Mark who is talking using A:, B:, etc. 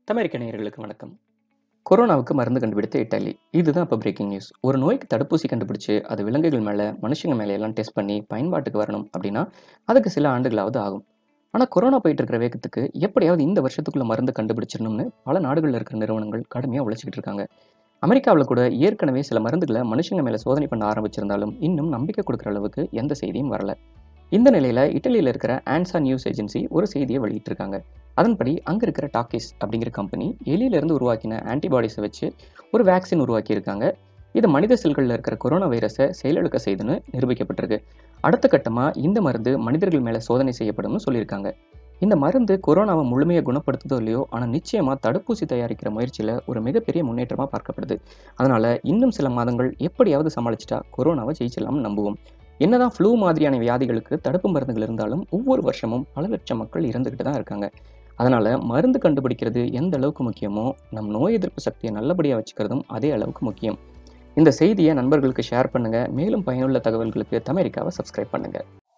A: அமெரிக்க நேயர்களுக்கு வணக்கம் கொரோனாவுக்கு மருந்து கண்டுபிடித்த இட்டாலி இதுதான் இப்போ பிரேக்கிங் நியூஸ் ஒரு நோய்க்கு தடுப்பூசி கண்டுபிடிச்சு அது விலங்குகள் மேலே மனுஷங்க மேலே எல்லாம் டெஸ்ட் பண்ணி பயன்பாட்டுக்கு வரணும் அப்படின்னா அதுக்கு சில ஆண்டுகளாவது ஆகும் ஆனால் கொரோனா போயிட்டு இருக்கிற வேகத்துக்கு எப்படியாவது இந்த வருஷத்துக்குள்ள மருந்து கண்டுபிடிச்சிடணும்னு பல நாடுகளில் இருக்கிற நிறுவனங்கள் கடுமையாக உழைச்சிக்கிட்டு இருக்காங்க அமெரிக்காவில் கூட ஏற்கனவே சில மருந்துகளை மனுஷங்க மேலே சோதனை பண்ண ஆரம்பிச்சிருந்தாலும் இன்னும் நம்பிக்கை கொடுக்குற அளவுக்கு எந்த செய்தியும் வரல இந்த நிலையில் இட்டலியில் இருக்கிற ஆன்சா நியூஸ் ஏஜென்சி ஒரு செய்தியை வெளியிட்டிருக்காங்க அதன்படி அங்கே இருக்கிற டாக்கிஸ் அப்படிங்கிற கம்பெனி எலியிலிருந்து உருவாக்கின ஆன்டிபாடிஸை வச்சு ஒரு வேக்சின் உருவாக்கியிருக்காங்க இது மனித செல்களில் இருக்கிற கொரோனா வைரஸை செயலிழக்க செய்துன்னு நிரூபிக்கப்பட்டிருக்கு அடுத்த கட்டமாக இந்த மருந்து மனிதர்கள் மேலே சோதனை செய்யப்படும்னு சொல்லியிருக்காங்க இந்த மருந்து கொரோனாவை முழுமையாக குணப்படுத்துதோ இல்லையோ ஆனால் நிச்சயமாக தடுப்பூசி தயாரிக்கிற முயற்சியில் ஒரு மிகப்பெரிய முன்னேற்றமாக பார்க்கப்படுது அதனால் இன்னும் சில மாதங்கள் எப்படியாவது சமாளிச்சிட்டா கொரோனாவை ஜெயிச்சிடலாம்னு நம்புவோம் என்னதான் ஃப்ளூ மாதிரியான வியாதிகளுக்கு தடுப்பு மருந்துகள் இருந்தாலும் ஒவ்வொரு வருஷமும் பல லட்சம் மக்கள் இறந்துக்கிட்டு தான் இருக்காங்க அதனால் மருந்து கண்டுபிடிக்கிறது எந்த அளவுக்கு முக்கியமோ நம் நோய் எதிர்ப்பு சக்தியை நல்லபடியாக வச்சுக்கிறதும் அதே அளவுக்கு முக்கியம் இந்த செய்தியை நண்பர்களுக்கு ஷேர் பண்ணுங்கள் மேலும் பயனுள்ள தகவல்களுக்கு தமிரிக்காவை சப்ஸ்கிரைப் பண்ணுங்கள்